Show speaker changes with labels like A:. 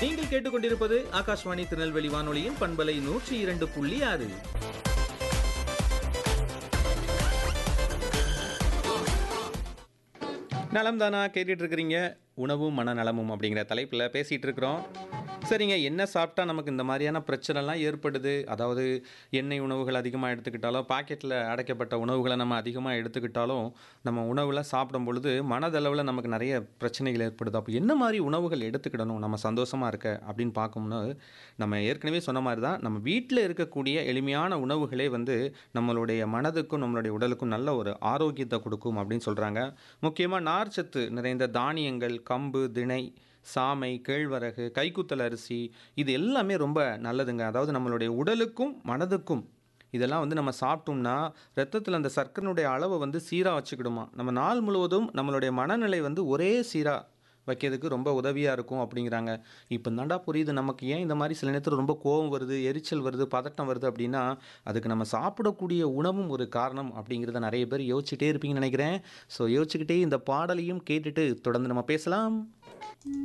A: நீங்கள் கேட்டுக்கொண்டிருப்பது ஆகாஷ்வாணி திருநெல்வேலி வானொலியின் பண்பலை நூற்றி இரண்டு புள்ளி ஆறு நலம் தானா கேட்டுட்டு இருக்கிறீங்க உணவும் மனநலமும் அப்படிங்கிற தலைப்பில் பேசிகிட்டு இருக்கிறோம் சரிங்க என்ன சாப்பிட்டா நமக்கு இந்த மாதிரியான பிரச்சனைலாம் ஏற்படுது அதாவது எண்ணெய் உணவுகள் அதிகமாக எடுத்துக்கிட்டாலும் பாக்கெட்டில் அடைக்கப்பட்ட உணவுகளை நம்ம அதிகமாக எடுத்துக்கிட்டாலும் நம்ம உணவில் சாப்பிடும் பொழுது மனதளவில் நமக்கு நிறைய பிரச்சனைகள் ஏற்படுது அப்போ என்ன மாதிரி உணவுகள் எடுத்துக்கிடணும் நம்ம சந்தோஷமாக இருக்க அப்படின்னு பார்க்கும்போது நம்ம ஏற்கனவே சொன்ன மாதிரி தான் நம்ம வீட்டில் இருக்கக்கூடிய எளிமையான உணவுகளே வந்து நம்மளுடைய மனதுக்கும் நம்மளுடைய உடலுக்கும் நல்ல ஒரு ஆரோக்கியத்தை கொடுக்கும் அப்படின்னு சொல்கிறாங்க முக்கியமாக நார்ச்சத்து நிறைந்த தானியங்கள் கம்பு திணை சாமை கேழ்வரகு கைக்குத்தல் அரிசி இது எல்லாமே ரொம்ப நல்லதுங்க அதாவது நம்மளுடைய உடலுக்கும் மனதுக்கும் இதெல்லாம் வந்து நம்ம சாப்பிட்டோம்னா ரத்தத்தில் அந்த சர்க்கரைனுடைய அளவை வந்து சீராக வச்சுக்கிடுமா நம்ம நாள் முழுவதும் நம்மளுடைய மனநிலை வந்து ஒரே சீராக வைக்கிறதுக்கு ரொம்ப உதவியாக இருக்கும் அப்படிங்கிறாங்க இப்போ தாண்டா புரியுது நமக்கு ஏன் இந்த மாதிரி சில நேரத்தில் ரொம்ப கோபம் வருது எரிச்சல் வருது பதட்டம் வருது அப்படின்னா அதுக்கு நம்ம சாப்பிடக்கூடிய உணவும் ஒரு காரணம் அப்படிங்கிறத நிறைய பேர் யோசிச்சுட்டே இருப்பீங்கன்னு நினைக்கிறேன் ஸோ யோசிச்சுக்கிட்டே இந்த பாடலையும் கேட்டுட்டு தொடர்ந்து நம்ம பேசலாம்